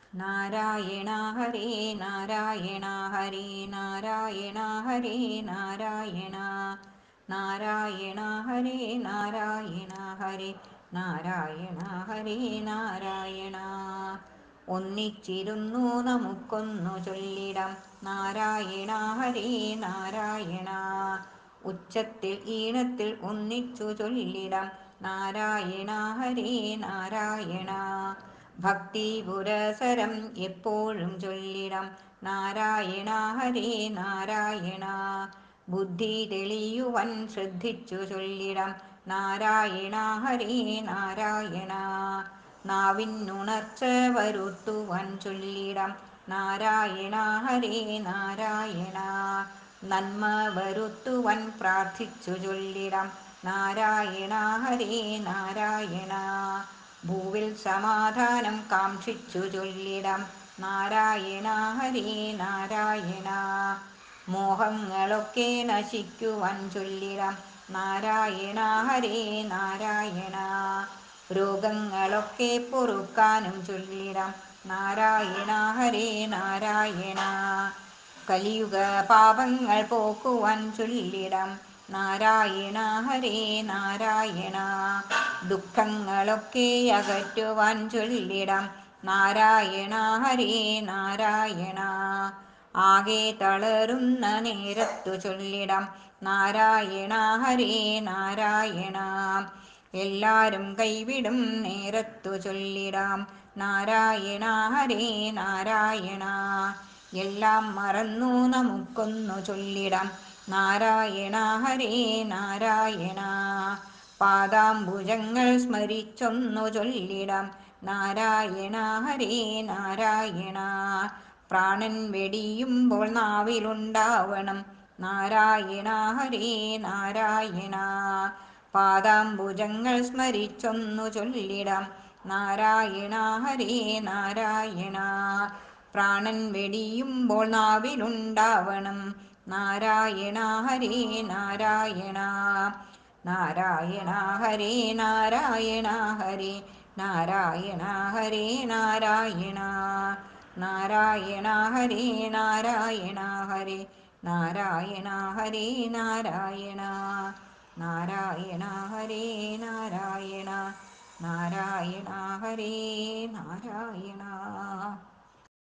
നാരായണ ഹരേ നാരായണ ഹരേ നാരായണ ഹരേ നാരായണ നാരായണ ഹരേ നാരായണ ഹരേ നാരായണ ഹരേ നാരായണ ഒന്നിച്ചിരുന്നു നമുക്കൊന്നു ചൊല്ലിടാം നാരായണ ഹരേ നാരായണ ഉച്ചത്തിൽ ഈണത്തിൽ ഒന്നിച്ചു ചൊല്ലിടാം നാരായണ ഹരേ നാരായണ ഭക്തി പുരസരം എപ്പോഴും ചൊല്ലിടാം നാരായണ ഹരേ നാരായണ ബുദ്ധി തെളിയുവൻ ശ്രദ്ധിച്ചു ചൊല്ലിടാം നാരായണ ഹരേ നാരായണ നാവിനുണർച്ച വരുത്തുവാൻ ചൊല്ലിടാം നാരായണ ഹരേ നാരായണ നന്മ വരുത്തുവാൻ പ്രാർത്ഥിച്ചു ചൊല്ലിടാം നാരായണ ഹരേ നാരായണ ഭൂവിൽ സമാധാനം കാക്ഷിച്ചു ചൊല്ലിടാം നാരായണ ഹരേ നാരായണ മോഹങ്ങളൊക്കെ നശിക്കുവാൻ ചൊല്ലിടാം നാരായണ ഹരേ നാരായണ രോഗങ്ങളൊക്കെ പൊറുക്കാനും ചൊല്ലിടാം നാരായണ ഹരേ നാരായണ കലിയുഗ പാപങ്ങൾ പോക്കുവാൻ ചൊല്ലിടാം നാരായണ ഹരേ നാരായണ ദുഃഖങ്ങളൊക്കെ അകറ്റുവാൻ ചൊല്ലിടാം നാരായണ ഹരേ നാരായണ ആകെ തളരുന്ന നേരത്തു ചൊല്ലിടാം നാരായണ ഹരേ നാരായണ എല്ലാരും കൈവിടും നേരത്തു ചൊല്ലിടാം നാരായണ ഹരേ നാരായണ എല്ലാം മറന്നു നമുക്കൊന്നു ചൊല്ലിടാം നാരായണ ഹരേ നാരായണ പാദാംബുജങ്ങൾ സ്മരിച്ചൊന്നു ചൊല്ലിടാം നാരായണ ഹരേ നാരായണ പ്രാണൻ വെടിയുമ്പോൾ നാവിലുണ്ടാവണം നാരായണ ഹരേ നാരായണ പാദാംബുജങ്ങൾ സ്മരിച്ചൊന്നു ചൊല്ലിടാം നാരായണ ഹരേ നാരായണ പ്രാണൻ വെടിയുമ്പോൾ നാവിലുണ്ടാവണം നാരായണ ഹരേ നാരായണ നാരായണ ഹരേ നാരായണ ഹരേ നാരായണ ഹരേ നാരായണ നാരായണ ഹരേ നാരായണ ഹരേ നാരായണ ഹരേ നാരായണ നാരായണ ഹരേ നാരായണ നാരായണ ഹരേ നാരായണ